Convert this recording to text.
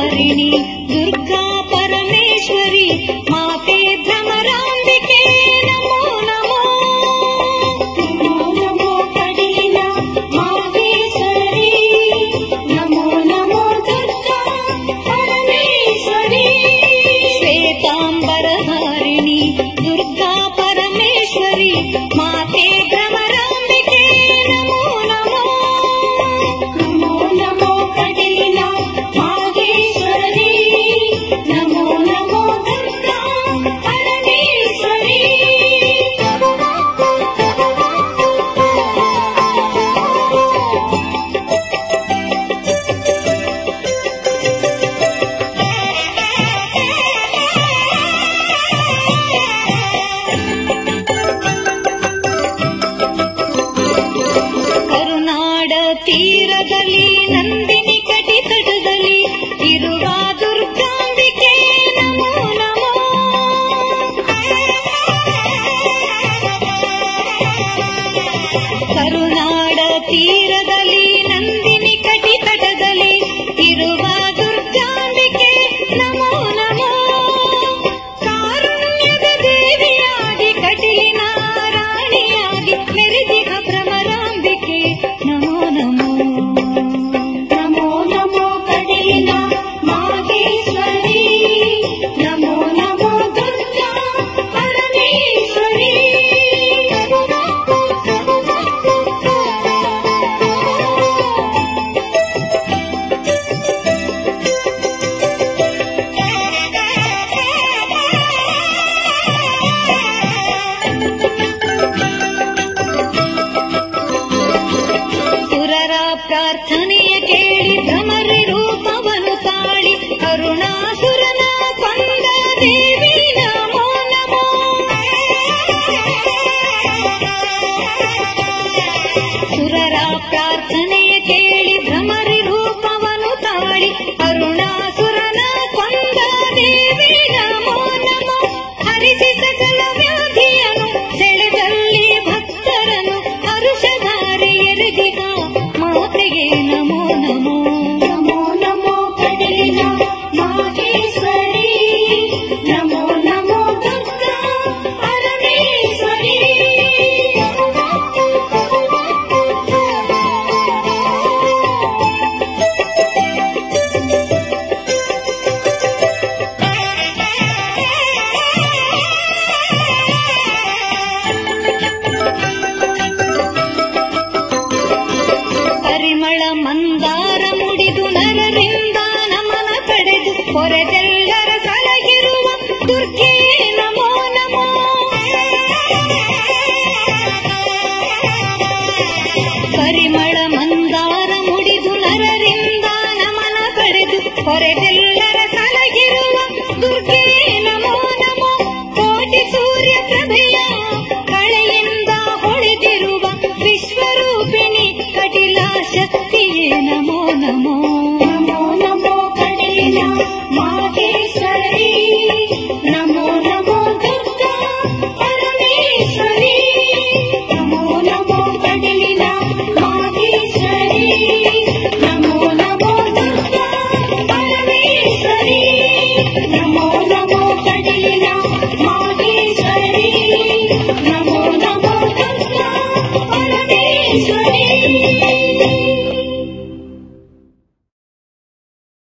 ಬರಧಾರಿಣಿ ದುರ್ಗಾ ಪರಮೇಶ್ವರಿ ಮಾತೆ ಭ್ರಮರಾಂಬಿಕೆ ನಮೋ ನಮೋ ನಮೋ ನಮೋ ಕಡಿಲ ಮಾಹೇಶ್ವರಿ ನಮೋ ನಮೋ ದುರ್ಗಾ ಪರಮೇಶ್ವರಿ ಶ್ವೇತಾಂಬರಧಾರಿಣಿ ದುರ್ಗಾ ಪರಮೇಶ್ವರಿ ಮಾತೆ ಭ್ರಮರಾಂಬಿಕೆ ನಮೋ ನಮೋ ನಮೋ ನಮೋ ಕಡಿಲ ಮಾಹೇಶ್ವರಿ ನಮೋ ನಮೋ ದುರ್ಗಾ ಪರಮೇಶ್ವರಿ ಕರುನಾಡ ತೀರದಲ್ಲಿ ನಂದಿನಿ ಕಟಿ ತಟದಲ್ಲಿ ಇರುವ ದುರ್ಗಾಂಬಿಕೆ ನಮೋ ನಮೋ ಕರುನಾಡ ತೀರದಲ್ಲಿ ನಂದಿನಿ ಕಟಿ ತಟದಲ್ಲಿ ಇರುವ ದುರ್ಗಾಂಬಿಕೆ ನಮೋ ನಮೋ ಕಾರುಣ್ಯದ ದೇವಿಯಾಗಿ ಕಟೀಲಿನ ರಾಣಿಯಾಗಿ ಮೆರೆದಿಹ ಭ್ರಮರಾಂಬಿಕೆ ನಮೋ ನಮೋ ನಮೋ ನಮೋ ಕಡಿಲ ಮಾಹೇಶ್ವರಿ ನಮೋ ನಮೋ ದುರ್ಗಾ ಪರಮೇಶ್ವರಿ ಸುರರ ಪ್ರಾರ್ಥನೆಯ ಕೇಳಿ ಭ್ರಮರಿ ರೂಪವನು ತಾಳಿ ಕರುಣಾಸುರನ ಕೊಂದ ದೇವಿ ನಮೋ ನಮೋ ಸುರರ ಪ್ರಾರ್ಥನೆಯ ಕೇಳಿ ಭ್ರಮರಿ ರೂಪವನು ತಾಳಿ ಅರುಣಾಸುರನ ಕೊಂದ ದೇವಿ ನಮೋ ನಮೋ ಹರಿಸಿ ಸಕಲ ವ್ಯಾಧಿಯನು ಸೆಳೆದಲ್ಲಿ ಭಕ್ತರನು ಹರುಷಧಾರೆ ಎರೆದಿಗ ಮಾತೆಗೆ ನಮೋ ನಮೋ ನಮೋ ನಮೋ ಕಡಿಲ ಮಾಹೇಶ್ವರಿ ನಮೋ ನಮೋ ದುರ್ಗಾ ಪರಮೇಶ್ವರಿ ಪರಿಮಳ ಮಂದಾರ ಮುಡಿದು ನರರಿಂದ ನಮನ ಪಡೆದು ಹೊರೆದೆಲ್ಲರ ಸಲಗಿರುವ ದುರ್ಗೆ ನಮೋ ನಮೋ ಪರಿಮಳ ಮಂದಾರ ಮುಡಿದು ನರರಿಂದ ನಮನ ಪಡೆದು ಹೊರೆದೆಲ್ಲರ ಸಲಗಿರುವ ದುರ್ಗೆ ನಮೋ ನಮೋ ಕೋಟಿ ಸೂರ್ಯ ಪ್ರಭೆಯ ಕಳೆಯಿಂದ ಹೊಳೆದಿರುವ ವಿಶ್ವರೂಪಿಣಿ ಕಟಿಲ ಶಕ್ತಿಯೇ ನಮೋ ನಮೋ ನಮೋ ನಮೋ ಕಡಿಲ ಮಾಹೇಶ್ವರಿ ನಮೋ ನಮೋ ದುರ್ಗಾ ಪರಮೇಶ್ವರಿ ನಮೋ ನಮೋ ಕಡಿಲ ಮಾಹೇಶ್ವರಿ ನಮೋ ನಮೋ ದುರ್ಗಾ ಪರಮೇಶ್ವರಿ